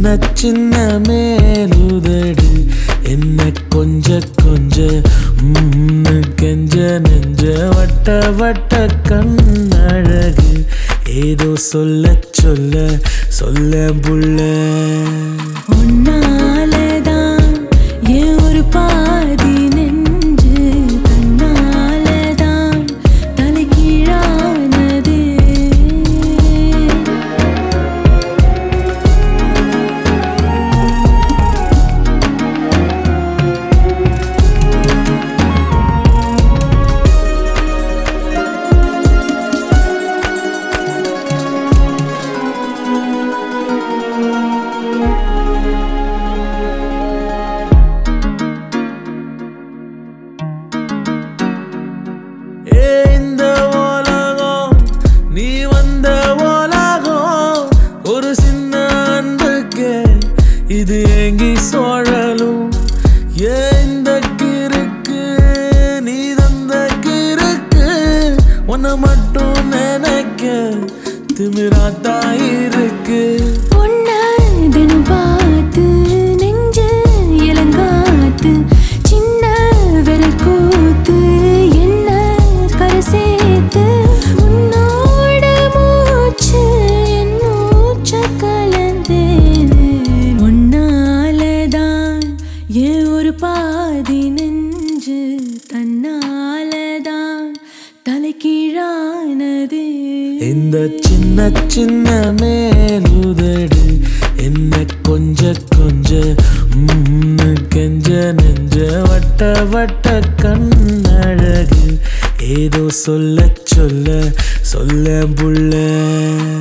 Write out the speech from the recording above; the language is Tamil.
சின்ன மேலுதடு என்ன கொஞ்ச கொஞ்ச உம்னு கெஞ்ச நெஞ்ச வட்ட வட்ட கண்ணழகு ஏதோ சொல்ல சொல்ல சொல்ல புள்ள உன்னாலதான் என் ஒரு பாதி நெஞ்சு தன்னாலதான் தலைகீழானது ஏ இந்த உலகம் நீ வந்த உலகம் ஒரு சின்ன அன்புக்கு இது ஏங்கி சோழலும் ஏ இந்த கிறுக்கு நீ தந்த கிறுக்கு உன்னை மட்டும் நினைக்க திமிராத்தா இருக்கு உன்னை தினம் பார்த்து நெஞ்சு இளங்காத்து சின்ன விரல் கூத்து என்ன கரை சேர்த்து உன்னோட மூச்சு என் மூச்ச கலந்தேது உன்னாலதான் என் ஒரு பாதி நெஞ்சு தன்னாலதான் தலைகீழானது இந்த சின்ன சின்ன மேலுதடு என்ன கொஞ்ச கொஞ்ச உம்னு கெஞ்ச நெஞ்ச வட்ட வட்ட கண்ணழகு ஏதோ சொல்ல சொல்ல சொல்ல புள்ள